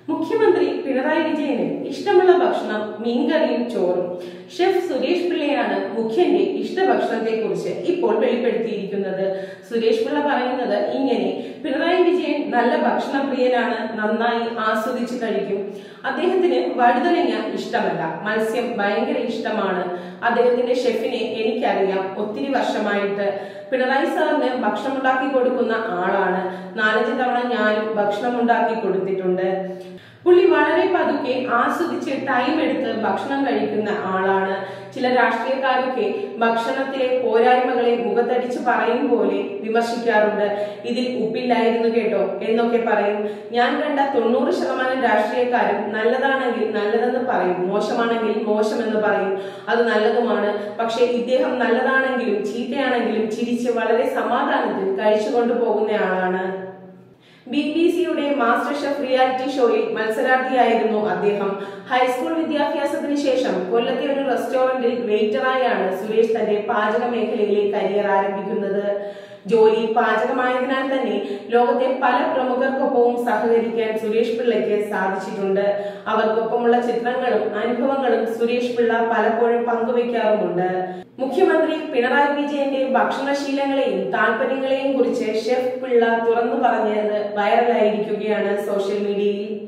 മുഖ്യമന്ത്രി പിണറായി വിജയന് ഇഷ്ടമുള്ള ഭക്ഷണം മീൻകറിയും ചോറും ഷെഫ് സുരേഷ് പിള്ളയാണ് മുഖ്യന്റെ ഇഷ്ടഭക്ഷണത്തെ കുറിച്ച് ഇപ്പോൾ വെളിപ്പെടുത്തിയിരിക്കുന്നത് സുരേഷ് പിള്ള പറയുന്നത് ഇങ്ങനെ പിണറായി വിജയൻ നല്ല ഭക്ഷണപ്രിയനാണ് നന്നായി ആസ്വദിച്ചു കഴിക്കും അദ്ദേഹത്തിന് വഴുതനങ്ങ ഇഷ്ടമല്ല മത്സ്യം ഭയങ്കര ഇഷ്ടമാണ് അദ്ദേഹത്തിന്റെ ഷെഫിനെ എനിക്കറിയാം ഒത്തിരി വർഷമായിട്ട് പിണറായി സാറിന് ഭക്ഷണം ഉണ്ടാക്കി കൊടുക്കുന്ന ആളാണ് നാലഞ്ച് തവണ ഞാനും ഭക്ഷണം ഉണ്ടാക്കി കൊടുത്തിട്ടുണ്ട് പുള്ളി വളരെ പതുക്കെ ആസ്വദിച്ച് ടൈം എടുത്ത് ഭക്ഷണം കഴിക്കുന്ന ആളാണ് ചില രാഷ്ട്രീയക്കാരൊക്കെ ഭക്ഷണത്തിലെ പോരായ്മകളെ മുഖത്തടിച്ച് പറയും പോലെ വിമർശിക്കാറുണ്ട് ഇതിൽ ഉപ്പില്ലായിരുന്നു കേട്ടോ എന്നൊക്കെ പറയും ഞാൻ കണ്ട തൊണ്ണൂറ് ശതമാനം രാഷ്ട്രീയക്കാരും നല്ലതാണെങ്കിൽ നല്ലതെന്ന് പറയും മോശമാണെങ്കിൽ മോശമെന്ന് പറയും അത് നല്ലതുമാണ് പക്ഷെ ഇദ്ദേഹം നല്ലതാണെങ്കിലും ചീത്തയാണെങ്കിലും ചിരിച്ച് വളരെ സമാധാനത്തിൽ കഴിച്ചുകൊണ്ടു പോകുന്ന ആളാണ് ബി ബി സിയുടെ മാസ്റ്റർ ഷെഫ് റിയാലിറ്റി ഷോയിൽ മത്സരാർത്ഥിയായിരുന്നു അദ്ദേഹം ഹൈസ്കൂൾ വിദ്യാഭ്യാസത്തിന് ശേഷം കൊല്ലത്തെ ഒരു റെസ്റ്റോറന്റിൽ വെയിറ്ററായാണ് സുരേഷ് തന്റെ പാചക മേഖലയിലെ കരിയർ ആരംഭിക്കുന്നത് ജോലി പാചകമായതിനാൽ തന്നെ ലോകത്തെ പല പ്രമുഖർക്കൊപ്പവും സഹകരിക്കാൻ സുരേഷ് പിള്ളയ്ക്ക് സാധിച്ചിട്ടുണ്ട് അവർക്കൊപ്പമുള്ള ചിത്രങ്ങളും അനുഭവങ്ങളും സുരേഷ് പിള്ള പലപ്പോഴും പങ്കുവെക്കാറുമുണ്ട് മുഖ്യമന്ത്രി പിണറായി വിജയന്റെ ഭക്ഷണശീലങ്ങളെയും താല്പര്യങ്ങളെയും കുറിച്ച് ഷെഫ് പിള്ള തുറന്നു പറഞ്ഞത് വൈറലായിരിക്കുകയാണ് സോഷ്യൽ മീഡിയയിൽ